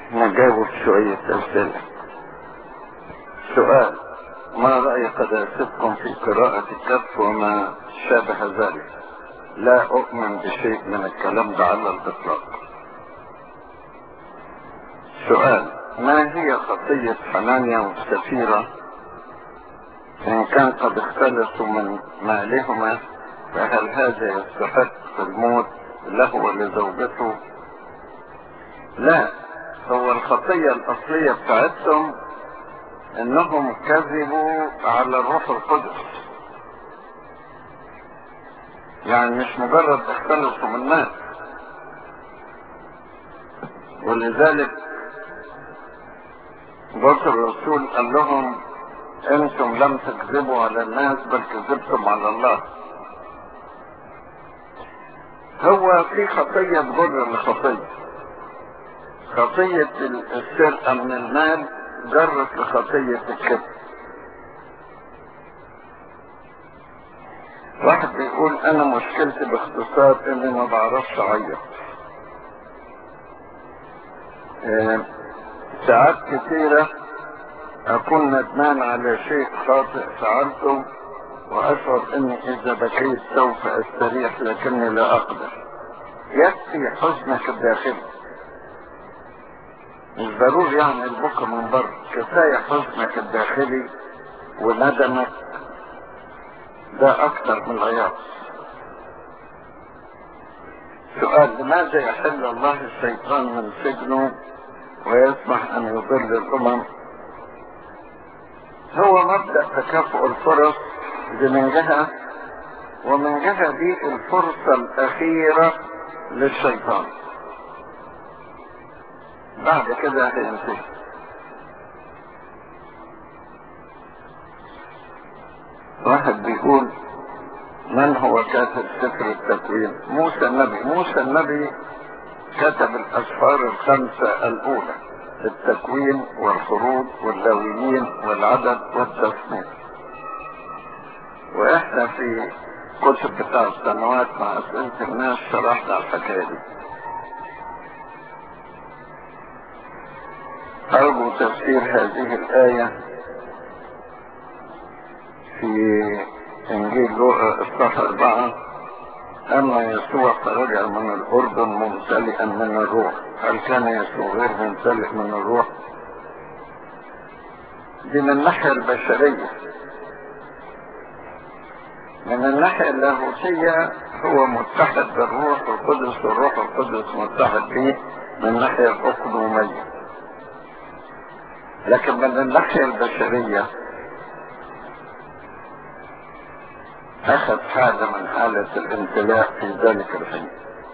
نجاوب شوية أسئلة سؤال ما رأي قداستكم في قراءة الكف وما شابه ذلك لا أؤمن بشيء من الكلام ده على الإطلاق سؤال ما هي خطية حنانيا والسفيرة إن كان قد اختلسوا من مالهما فهل هذا يستحق الموت له ولزوجته لا هو الخطية الأصلية بتاعتهم انهم كذبوا على الروح القدس يعني مش مجرد اختلفوا من الناس ولذلك بطر الرسول قال لهم انتم لم تكذبوا على الناس بل كذبتم على الله هو في خطية تجر لخطية خطية السرقة من المال جرت لخطية الكذب واحد بيقول انا مشكلتي باختصار اني ما بعرفش اعيط آه، ساعات كثيرة اكون ندمان على شيء خاطئ فعلته واشعر اني اذا بكيت سوف استريح لكني لا اقدر يكفي حزنك الداخلي مش ضروري يعني البكا من بره كفاية حزنك الداخلي وندمك ده اكتر من العياط سؤال لماذا يحل الله الشيطان من سجنه ويسمح ان يضل الامم هو مبدأ تكافؤ الفرص دي من جهة ومن جهة دي الفرصة الأخيرة للشيطان بعد كده هينتهي واحد بيقول من هو كاتب سفر التكوين موسى النبي موسى النبي كتب الأسفار الخمسة الأولى التكوين والخروج واللاويين والعدد والتصنيف واحنا في كتب بتاع السنوات مع أسئلة الناس شرحنا الحكاية دي أرجو تفسير هذه الآية في إنجيل لوقا إصحاح أربعة أما يسوع فرجع من الأردن ممتلئا من الروح هل كان يسوع غير ممتلئ من الروح؟ دي من الناحية البشرية من الناحية اللاهوتية هو متحد بالروح القدس والروح القدس متحد به من الناحية الأقلومية لكن من الناحية البشرية أخذ حالة من حالة الامتلاء في ذلك الحين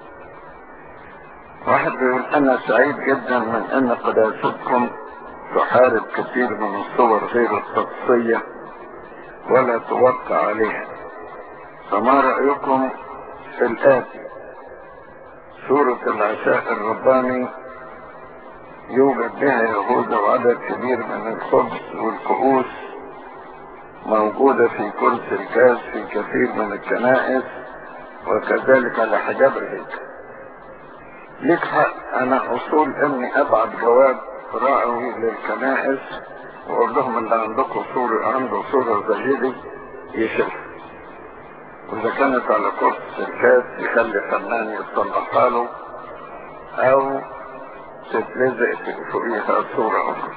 واحد بيقول أنا سعيد جدا من أن قداستكم تحارب كثير من الصور غير الشخصية ولا توقع عليها فما رأيكم في الآتي سورة العشاء الرباني يوجد بها يهوذا وعدد كبير من الخبز والكؤوس موجودة في كرسي الكاس في كثير من الكنائس وكذلك على حجاب الهيكل ليك حق انا اصول اني ابعت جواب رأوي للكنائس واقول لهم اللي عندكم صورة عنده صورة زي دي يشوف واذا كانت على كرسي الكاس يخلي فنان يصلحها له او تتلزق فوقيها صورة اخرى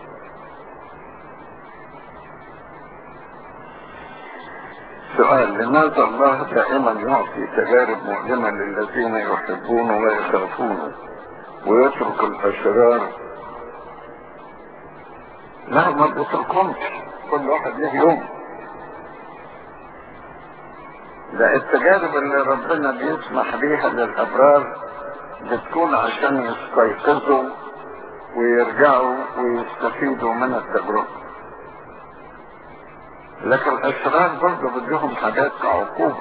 سؤال لماذا الله دائما يعطي تجارب مؤلمة للذين يحبونه ويخافونه ويترك الأشرار لا ما بيتركهمش كل واحد له يوم ده التجارب اللي ربنا بيسمح بيها للأبرار بتكون عشان يستيقظوا ويرجعوا ويستفيدوا من التجربة لكن الاشرار برضه بدهم حاجات كعقوبة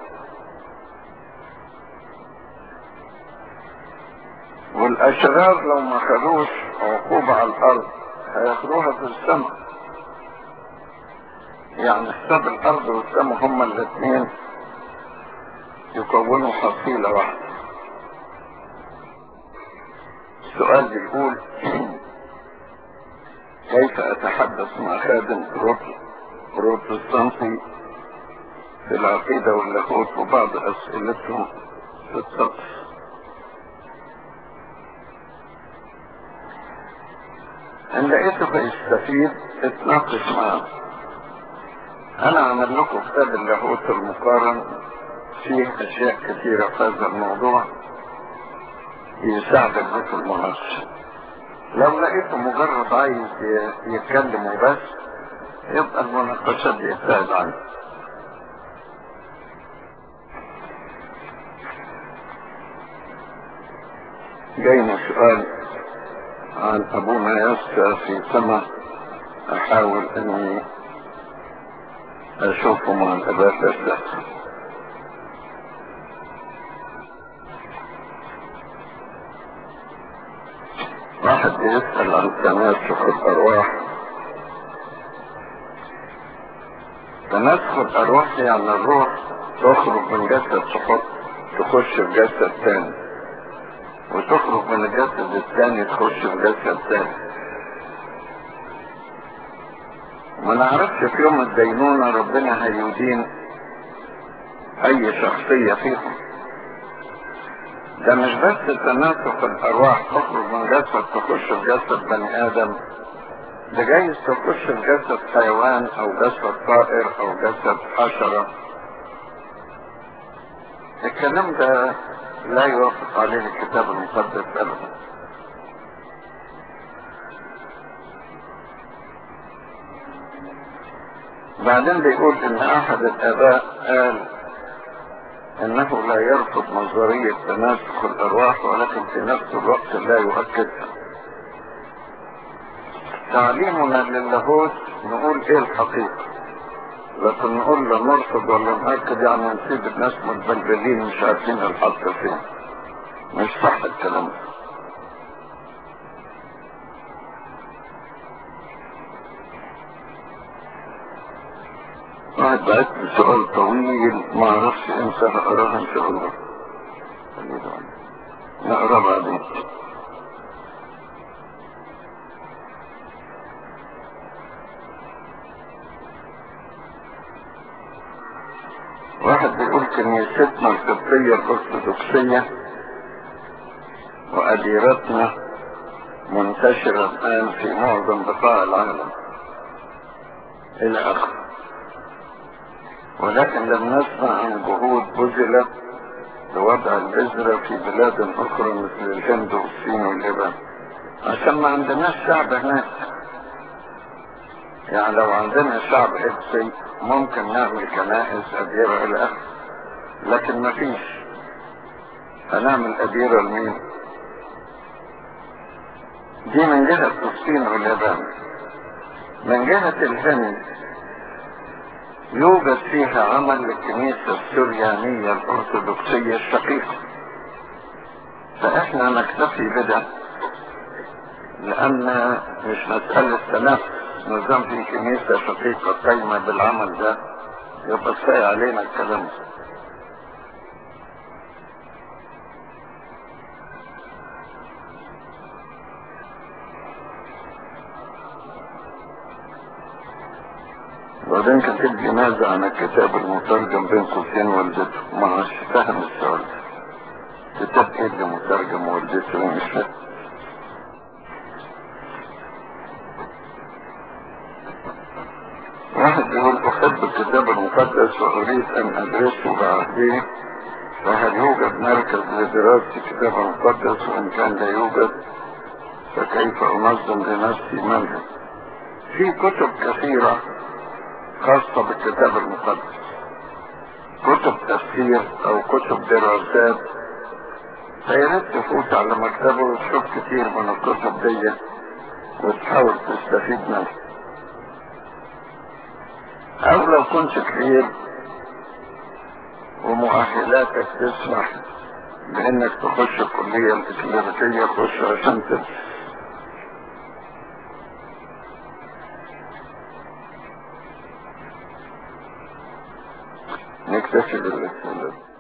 والاشرار لو ما خدوش عقوبة على الارض هياخدوها في السماء يعني حساب الارض والسماء هما الاثنين يكونوا حصيلة واحدة السؤال بيقول كيف أتحدث مع خادم بروتستانتي في العقيدة واللاهوت وبعض أسئلتهم في الطقس إن لقيته بيستفيد اتناقش معاه أنا عمل لكم كتاب اللاهوت المقارن فيه أشياء كثيرة في هذا الموضوع يساعدك في المناقشة لو لقيته مجرد عايز يتكلم وبس يبقى المناقشات دي يبتعد عنه جاينا سؤال عن ابونا يسا في سنة احاول اني اشوفه مع الاباء الاسلام واحد يسأل عن تناسخ الارواح تناسخ الارواح يعني الروح تخرج من جسد تحط تخش في جسد تاني وتخرج من الجسد الثاني تخش في جسد ثاني ما نعرفش في يوم الدينونة ربنا هيدين اي شخصية فيهم ده مش بس تناسق الارواح تخرج من جسد تخش في جسد بني ادم ده جايز تخش في جسد حيوان او جسد طائر او جسد حشرة الكلام ده لا يوافق عليه الكتاب المقدس ابدا بعدين بيقول ان احد الاباء قال انه لا يرفض نظرية تناسخ الارواح ولكن في نفس الوقت لا يؤكدها تعليمنا للاهوت نقول ايه الحقيقة لكن نقول لا نرفض ولا نأكد يعني نسيب الناس متبلبلين مش عارفين الحق فين مش صح الكلام ده واحد بعت لي سؤال طويل ما اعرفش امتى هقراه ان شاء الله نقرا بعدين واحد بيقول كنيستنا القبطية الأرثوذكسية وأديرتنا منتشرة الآن في معظم بقاع العالم إلى آخره ولكن لم نسمع عن جهود بذلت لوضع البذرة في بلاد أخرى مثل الهند والصين واليابان عشان ما عندناش شعب هناك يعني لو عندنا شعب قبطي ممكن نعمل كنائس أديرة إلى آخره لكن ما فيش هنعمل أديرة لمين؟ دي من جهة الصين واليابان من جهة الهند يوجد فيها عمل للكنيسة السريانية الأرثوذكسية الشقيقة فإحنا نكتفي بده لأن مش مسألة تنافس نظام في كنيسة شقيقة قايمة بالعمل ده يبقى كفاية علينا الكلام ده وبعدين كتب جنازة عن الكتاب المترجم بين قوسين والدته ما عادش فاهم السؤال ده كتاب ايه اللي مترجم والدته مش فاهم واحد يقول احب الكتاب المقدس واريد ان ادرسه بعدين فهل يوجد مركز لدراسة الكتاب المقدس وان كان لا يوجد فكيف انظم لنفسي منهج في كتب كثيرة خاصة بالكتاب المقدس كتب تفسير او كتب دراسات فياريت تفوت على مكتبه وتشوف كتير من الكتب دي وتحاول تستفيد منها او لو كنت كبير ومؤهلاتك تسمح بانك تخش الكلية الإكليريكية خش عشان تدرس نكتفي بالاسم